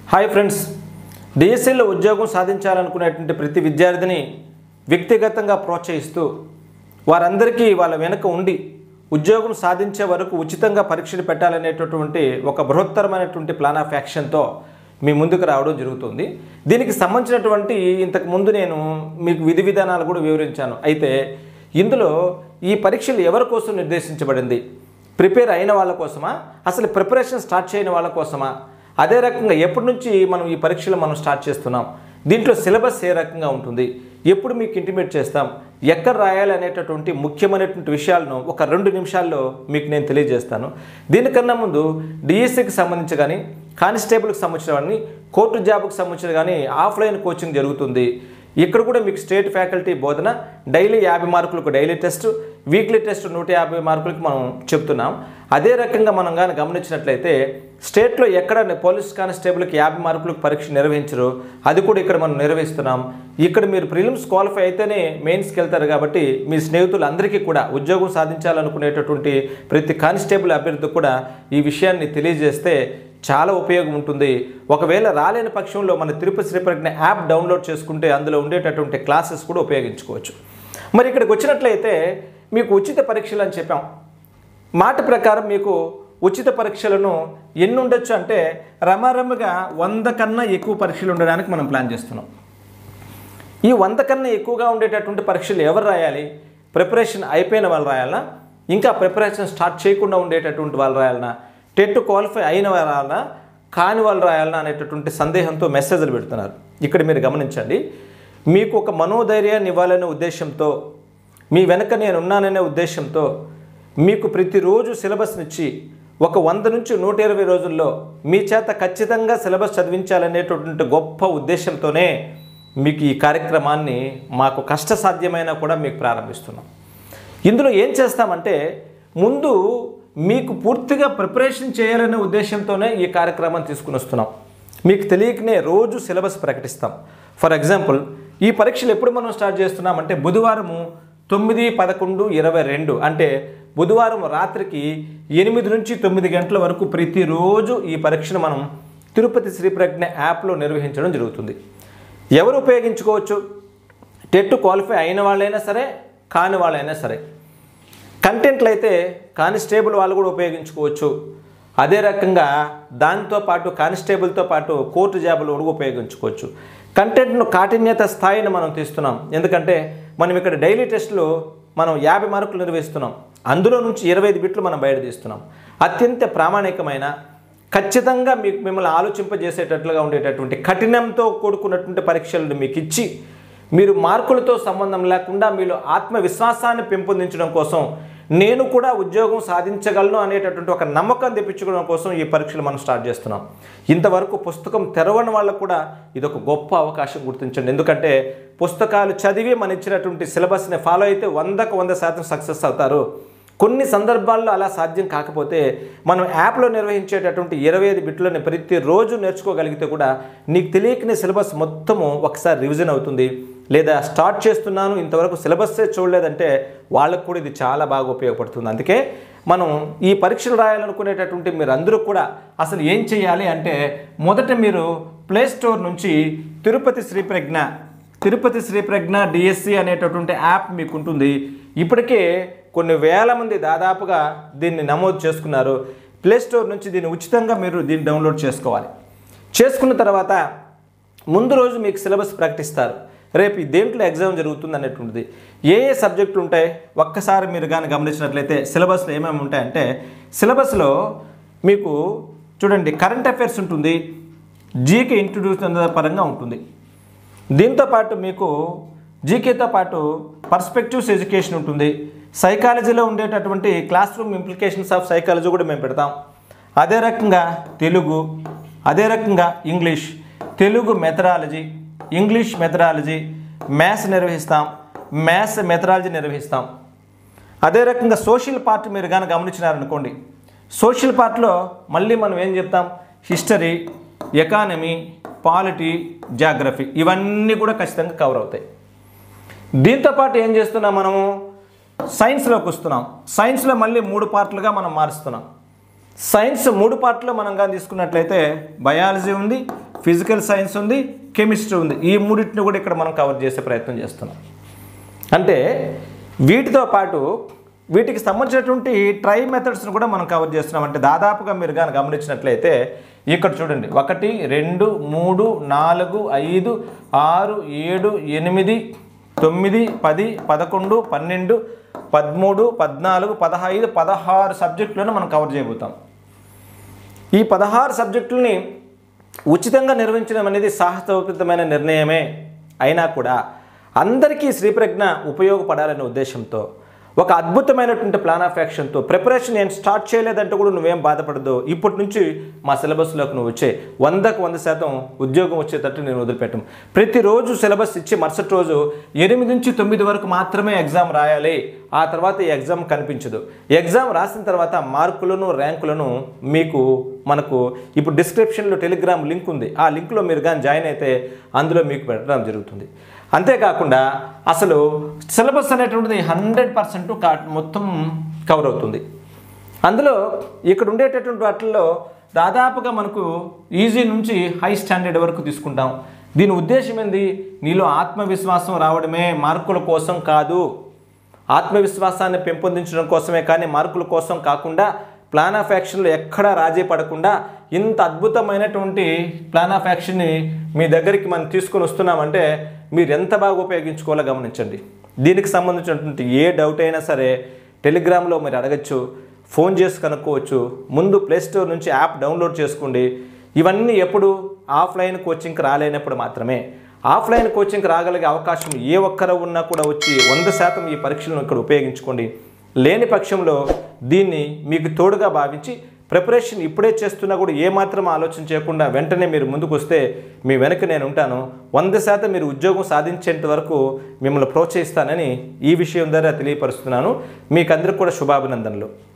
hi friends డిఎస్సీలో ఉద్యోగం సాధించాలనుకునేటువంటి ప్రతి విద్యార్థిని వ్యక్తిగతంగా ప్రోత్సహిస్తూ వారందరికీ వాళ్ళ వెనుక ఉండి ఉద్యోగం సాధించే వరకు ఉచితంగా పరీక్షలు పెట్టాలనేటటువంటి ఒక బృహత్తరమైనటువంటి ప్లాన్ ఆఫ్ యాక్షన్తో మీ ముందుకు రావడం జరుగుతుంది దీనికి సంబంధించినటువంటి ఇంతకు ముందు నేను మీకు విధి విధానాలు కూడా వివరించాను అయితే ఇందులో ఈ పరీక్షలు ఎవరి కోసం నిర్దేశించబడింది ప్రిపేర్ అయిన వాళ్ళ కోసమా అసలు ప్రిపరేషన్ స్టార్ట్ చేయని వాళ్ళ కోసమా అదే రకంగా ఎప్పటి నుంచి మనం ఈ పరీక్షలు మనం స్టార్ట్ చేస్తున్నాం దీంట్లో సిలబస్ ఏ రకంగా ఉంటుంది ఎప్పుడు మీకు ఇంటిమేట్ చేస్తాం ఎక్కడ రాయాలి అనేటటువంటి ముఖ్యమైనటువంటి విషయాలను ఒక రెండు నిమిషాల్లో మీకు నేను తెలియజేస్తాను దీనికన్నా ముందు డిఎస్సికి సంబంధించి కానీ కానిస్టేబుల్కి సంబంధించిన కానీ కోర్టు జాబ్కి సంబంధించిన కానీ ఆఫ్లైన్ కోచింగ్ జరుగుతుంది ఇక్కడ కూడా మీకు స్టేట్ ఫ్యాకల్టీ బోధన డైలీ యాభై మార్కులకు డైలీ టెస్ట్ వీక్లీ టెస్ట్ నూట యాభై మార్కులకి మనం చెప్తున్నాం అదే రకంగా మనం కానీ గమనించినట్లయితే స్టేట్లో ఎక్కడ పోలీస్ కానిస్టేబుల్కి యాభై మార్కులకు పరీక్ష నిర్వహించరు అది కూడా ఇక్కడ మనం నిర్వహిస్తున్నాం ఇక్కడ మీరు ప్రిలిమ్స్ క్వాలిఫై అయితేనే మెయిన్స్కి వెళ్తారు కాబట్టి మీ స్నేహితులందరికీ కూడా ఉద్యోగం సాధించాలనుకునేటటువంటి ప్రతి కానిస్టేబుల్ అభ్యర్థికి కూడా ఈ విషయాన్ని తెలియజేస్తే చాలా ఉపయోగం ఉంటుంది ఒకవేళ రాలేని పక్షంలో మన తిరుపతి శ్రీప్రజ్ఞ యాప్ డౌన్లోడ్ చేసుకుంటే అందులో ఉండేటటువంటి క్లాసెస్ కూడా ఉపయోగించుకోవచ్చు మరి ఇక్కడికి వచ్చినట్లయితే మీకు ఉచిత పరీక్షలు అని చెప్పాం మాట ప్రకారం మీకు ఉచిత పరీక్షలను ఎన్ని ఉండొచ్చు అంటే రమారమ్మగా వంద కన్నా ఎక్కువ పరీక్షలు ఉండడానికి మనం ప్లాన్ చేస్తున్నాం ఈ వంద కన్నా ఎక్కువగా ఉండేటటువంటి పరీక్షలు ఎవరు రాయాలి ప్రిపరేషన్ అయిపోయిన వాళ్ళు రాయాలనా ఇంకా ప్రిపరేషన్ స్టార్ట్ చేయకుండా ఉండేటటువంటి వాళ్ళు రాయాలనా టెట్ క్వాలిఫై అయిన వాళ్ళు రాయాలనా కాని వాళ్ళు రాయాలనా అనేటటువంటి సందేహంతో మెసేజ్లు పెడుతున్నారు ఇక్కడ మీరు గమనించండి మీకు ఒక మనోధైర్యాన్ని ఇవ్వాలనే ఉద్దేశంతో మీ వెనక నేను ఉన్నాననే ఉద్దేశంతో మీకు ప్రతిరోజు సిలబస్నిచ్చి ఒక వంద నుంచి నూట ఇరవై రోజుల్లో మీ చేత ఖచ్చితంగా సిలబస్ చదివించాలనేటటువంటి గొప్ప ఉద్దేశంతోనే మీకు ఈ కార్యక్రమాన్ని మాకు కష్టసాధ్యమైనా కూడా మీకు ప్రారంభిస్తున్నాం ఇందులో ఏం చేస్తామంటే ముందు మీకు పూర్తిగా ప్రిపరేషన్ చేయాలనే ఉద్దేశంతోనే ఈ కార్యక్రమాన్ని తీసుకుని వస్తున్నాం మీకు తెలియకనే రోజు సిలబస్ ప్రకటిస్తాం ఫర్ ఎగ్జాంపుల్ ఈ పరీక్షలు ఎప్పుడు మనం స్టార్ట్ చేస్తున్నామంటే బుధవారము తొమ్మిది పదకొండు ఇరవై రెండు అంటే బుధవారం రాత్రికి ఎనిమిది నుంచి తొమ్మిది గంటల వరకు ప్రతిరోజు ఈ పరీక్షను మనం తిరుపతి శ్రీప్రజ్ఞ యాప్లో నిర్వహించడం జరుగుతుంది ఎవరు ఉపయోగించుకోవచ్చు టెట్ క్వాలిఫై అయిన వాళ్ళైనా సరే కాని వాళ్ళైనా సరే కంటెంట్లు అయితే కానిస్టేబుల్ వాళ్ళు కూడా ఉపయోగించుకోవచ్చు అదే రకంగా దాంతో పాటు కానిస్టేబుల్తో పాటు కోర్టు జాబులు కూడా ఉపయోగించుకోవచ్చు కంటెంట్ను కాఠిన్యత స్థాయిని మనం తీస్తున్నాం ఎందుకంటే మనం ఇక్కడ డైలీ టెస్టులు మనం యాభై మార్కులు నిర్వహిస్తున్నాం అందులో నుంచి ఇరవై ఐదు బిట్లు మనం బయట తీస్తున్నాం అత్యంత ప్రామాణికమైన ఖచ్చితంగా మీకు మిమ్మల్ని ఆలోచింపజేసేటట్లుగా ఉండేటటువంటి కఠినంతో కూడుకున్నటువంటి పరీక్షలను మీకు ఇచ్చి మీరు మార్కులతో సంబంధం లేకుండా మీలో ఆత్మవిశ్వాసాన్ని పెంపొందించడం కోసం నేను కూడా ఉద్యోగం సాధించగలను అనేటటువంటి ఒక నమ్మకం తెప్పించుకోవడం కోసం ఈ పరీక్షలు మనం స్టార్ట్ చేస్తున్నాం ఇంతవరకు పుస్తకం తెరవని వాళ్ళకు కూడా ఇది ఒక గొప్ప అవకాశం గుర్తించండి ఎందుకంటే పుస్తకాలు చదివి మన ఇచ్చినటువంటి సిలబస్ని ఫాలో అయితే వందకు వంద శాతం సక్సెస్ అవుతారు కొన్ని సందర్భాల్లో అలా సాధ్యం కాకపోతే మనం యాప్లో నిర్వహించేటటువంటి ఇరవై ఐదు బిట్లని ప్రతిరోజు నేర్చుకోగలిగితే కూడా నీకు తెలియకనే సిలబస్ మొత్తము ఒకసారి రివిజన్ అవుతుంది లేదా స్టార్ట్ చేస్తున్నాను ఇంతవరకు సిలబస్సే చూడలేదంటే వాళ్ళకు కూడా ఇది చాలా బాగా ఉపయోగపడుతుంది అందుకే మనం ఈ పరీక్షలు రాయాలనుకునేటటువంటి మీరు అందరూ కూడా అసలు ఏం చేయాలి అంటే మొదట మీరు ప్లే స్టోర్ నుంచి తిరుపతి శ్రీప్రజ్ఞ తిరుపతి శ్రీప్రజ్ఞ డిఎస్సి అనేటటువంటి యాప్ మీకు ఉంటుంది ఇప్పటికే కొన్ని వేల మంది దాదాపుగా దీన్ని నమోదు చేసుకున్నారు ప్లే స్టోర్ నుంచి దీన్ని ఉచితంగా మీరు దీన్ని డౌన్లోడ్ చేసుకోవాలి చేసుకున్న తర్వాత ముందు రోజు మీకు సిలబస్ ప్రకటిస్తారు రేపు ఈ దేంట్లో ఎగ్జామ్ జరుగుతుంది అనేటువంటిది ఏ ఏ సబ్జెక్టులు ఉంటాయి ఒక్కసారి మీరు కానీ గమనించినట్లయితే సిలబస్లో ఏమేమి ఉంటాయంటే సిలబస్లో మీకు చూడండి కరెంట్ అఫైర్స్ ఉంటుంది జీకే ఇంట్రడ్యూస్ పరంగా ఉంటుంది దీంతో పాటు మీకు జీకేతో పాటు పర్స్పెక్టివ్స్ ఎడ్యుకేషన్ ఉంటుంది సైకాలజీలో ఉండేటటువంటి class room implications of psychology కూడా మేము పెడతాం అదే రకంగా తెలుగు అదే రకంగా English Telugu methodology English methodology maths నిర్వహిస్తాం మ్యాథ్స్ మెథడాలజీ నిర్వహిస్తాం అదే రకంగా సోషల్ పార్ట్ మీరు కానీ గమనించినారనుకోండి సోషల్ పార్ట్లో మళ్ళీ మనం ఏం చెప్తాం హిస్టరీ ఎకానమీ పాలిటీ జాగ్రఫీ ఇవన్నీ కూడా ఖచ్చితంగా కవర్ అవుతాయి దీంతోపాటు ఏం చేస్తున్నాం మనము సైన్స్లోకి వస్తున్నాం సైన్స్లో మళ్ళీ మూడు పార్ట్లుగా మనం మారుస్తున్నాం సైన్స్ మూడు పార్ట్లో మనం కానీ తీసుకున్నట్లయితే బయాలజీ ఉంది ఫిజికల్ సైన్స్ ఉంది కెమిస్ట్రీ ఉంది ఈ మూడింటిని కూడా ఇక్కడ మనం కవర్ చేసే ప్రయత్నం చేస్తున్నాం అంటే వీటితో పాటు వీటికి సంబంధించినటువంటి ట్రై మెథడ్స్ని కూడా మనం కవర్ చేస్తున్నాం అంటే దాదాపుగా మీరు కానీ గమనించినట్లయితే ఇక్కడ చూడండి ఒకటి రెండు మూడు నాలుగు ఐదు ఆరు ఏడు ఎనిమిది తొమ్మిది పది పదకొండు పన్నెండు పదమూడు పద్నాలుగు పదహైదు పదహారు సబ్జెక్టులను మనం కవర్ చేయబోతాం ఈ పదహారు సబ్జెక్టులని ఉచితంగా నిర్వహించడం అనేది సాహసోపేతమైన నిర్ణయమే అయినా కూడా అందరికీ శ్రీప్రజ్ఞ ఉపయోగపడాలనే ఉద్దేశంతో ఒక అద్భుతమైనటువంటి ప్లాన్ ఆఫ్ యాక్షన్తో ప్రిపరేషన్ నేను స్టార్ట్ చేయలేదంటే కూడా నువ్వేం బాధపడదు ఇప్పటి నుంచి మా సిలబస్లోకి నువ్వు వచ్చే వందకు వంద శాతం ఉద్యోగం వచ్చేటట్టు నేను వదిలిపెట్టం ప్రతిరోజు సిలబస్ ఇచ్చి మరుసటి రోజు ఎనిమిది నుంచి తొమ్మిది వరకు మాత్రమే ఎగ్జామ్ రాయాలి ఆ తర్వాత ఈ ఎగ్జామ్ కనిపించదు ఎగ్జామ్ రాసిన తర్వాత మార్కులను ర్యాంకులను మీకు మనకు ఇప్పుడు డిస్క్రిప్షన్లో టెలిగ్రామ్ లింక్ ఉంది ఆ లింక్లో మీరు కానీ జాయిన్ అయితే అందులో మీకు పెట్టడం జరుగుతుంది అంతేకాకుండా అసలు సిలబస్ అనేటువంటిది హండ్రెడ్ పర్సెంట్ కా మొత్తం కవర్ అవుతుంది అందులో ఇక్కడ ఉండేటటువంటి వాటిల్లో దాదాపుగా మనకు ఈజీ నుంచి హై స్టాండర్డ్ వరకు తీసుకుంటాం దీని ఉద్దేశం ఏంది నీలో ఆత్మవిశ్వాసం రావడమే మార్కుల కోసం కాదు ఆత్మవిశ్వాసాన్ని పెంపొందించడం కోసమే కానీ మార్కుల కోసం కాకుండా ప్లాన్ ఆఫ్ యాక్షన్లో ఎక్కడా రాజీ పడకుండా ఇంత అద్భుతమైనటువంటి ప్లాన్ ఆఫ్ యాక్షన్ని మీ దగ్గరికి మనం తీసుకొని వస్తున్నామంటే మీరు ఎంత బాగా ఉపయోగించుకోవాలో గమనించండి దీనికి సంబంధించినటువంటి ఏ డౌట్ అయినా సరే టెలిగ్రామ్లో మీరు అడగచ్చు ఫోన్ చేసి కనుక్కోవచ్చు ముందు ప్లేస్టోర్ నుంచి యాప్ డౌన్లోడ్ చేసుకోండి ఇవన్నీ ఎప్పుడు ఆఫ్లైన్ కోచింగ్కి రాలేనప్పుడు మాత్రమే ఆఫ్లైన్ కోచింగ్కి రాగలిగే అవకాశం ఏ ఒక్కరు ఉన్నా కూడా వచ్చి వంద శాతం ఈ పరీక్షలను ఇక్కడ ఉపయోగించుకోండి లేని పక్షంలో దీన్ని మీకు తోడుగా భావించి ప్రిపరేషన్ ఇప్పుడే చేస్తున్నా కూడా ఏమాత్రం ఆలోచన చేయకుండా వెంటనే మీరు ముందుకు వస్తే మీ వెనక నేను ఉంటాను వంద శాతం మీరు ఉద్యోగం సాధించేంత వరకు మిమ్మల్ని ప్రోత్సహిస్తానని ఈ విషయం ద్వారా తెలియపరుస్తున్నాను మీకు అందరికి కూడా శుభాభినందనలు